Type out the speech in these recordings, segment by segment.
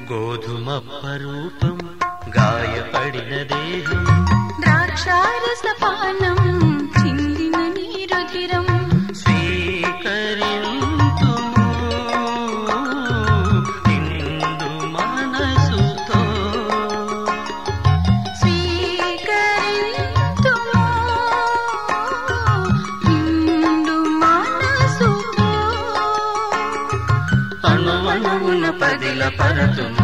గోధుమప్ప రూపం గాయపడిన దేహం ద్రాక్షారసపానం చిందిన నీరుధిరం స్వీకరింతుము నిండు మనసుతో స్వీకరింతుము నిండు మనసుతో అణువణువున పదిల పరతుము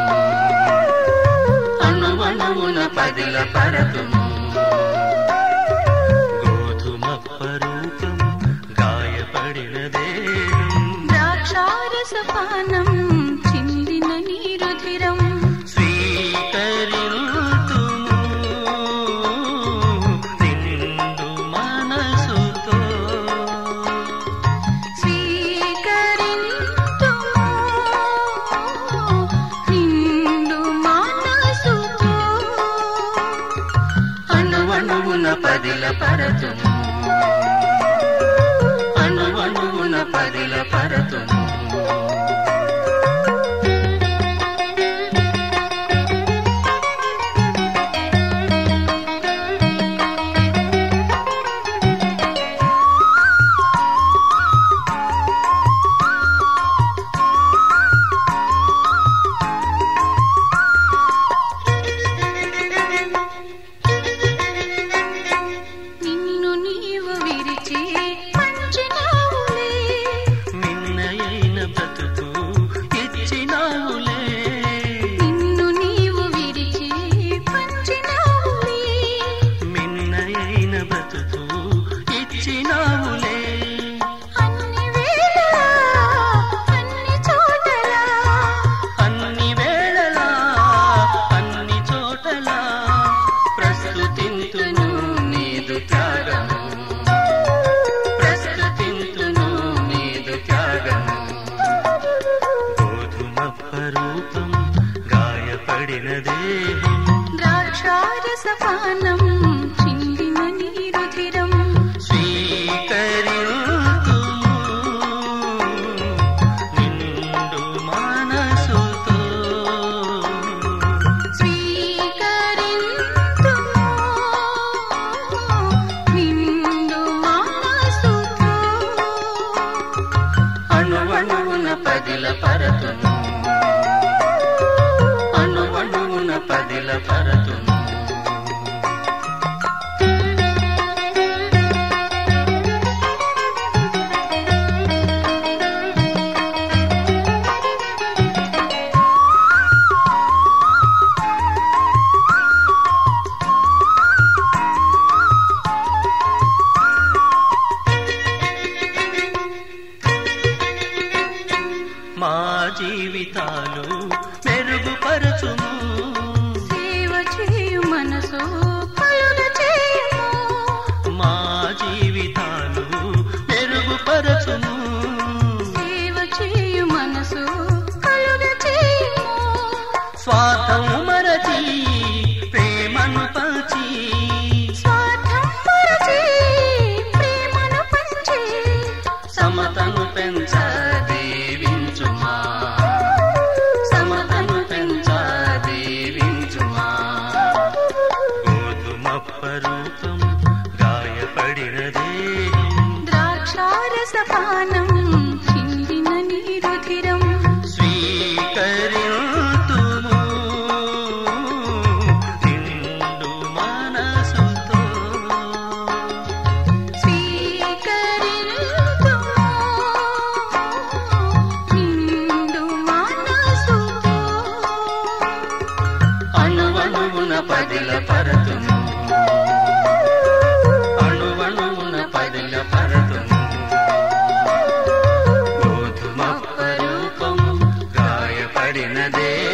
అణువణువున పదిల పరతుము గోధుమప్ప రూపం గాయపడిన దేహం ద్రాక్షారసపానం చిందిన నీరుధిరం స్వీకరింతుము నిండు మనసుతో స్వీకరింతుము నిండు మనసుతో అణువణువున పదిల పరతుము అణువణువున పదిల పరతుము నిన్ను నీవు విరిచి పంచినావులే మిన్నయైన బ్రతుకు ఇచ్చినావులే నిన్ను నీవు విరిచి పంచినావులే మిన్నయైన బ్రతుకు ఇచ్చినావులే అన్ని వేళలా అన్ని చోటలా అన్ని వేళలా అన్ని చోటలా ప్రస్తుతింతును నీదు త్యాగము ప్రస్తుతింతును నీదు త్యాగము గోధుమప్ప రూపం గాయపడిన దేహం ద్రాక్షారసపానం చిందిన నీరుధిరం స్వీకరింతుము నిండు మనసుతో స్వీకరింతుము నిండు మనసుతో అణువణువున పదిల పరతును అణువణువున పదిల పరతును మా జీవితాలు మెరుగుపరచుము సేవ చేయు మనసు కలుగ చేయుము మా జీవితాలు మెరుగుపరచుము సేవ చేయు మనసు కలుగ చేయుము స్వార్థం మరచి ప్రేమను పంచి స్వార్థం మరచి ప్రేమను పంచి సమతను పెంచ దీవించుమా సమతను పెంచ దీవించుమా గోధుమప్ప రూపం గాయపడిన దేహం ద్రాక్షారసపానం చిందిన నీరుధిరం స్వీకరింతుము నిండు మనసుతో స్వీకరింతుము నిండు మనసుతో అణువణువున పదిల పరతుము అణువణువున పదిల పరతుము గోధుమప్ప రూపం గాయపడిన దేహం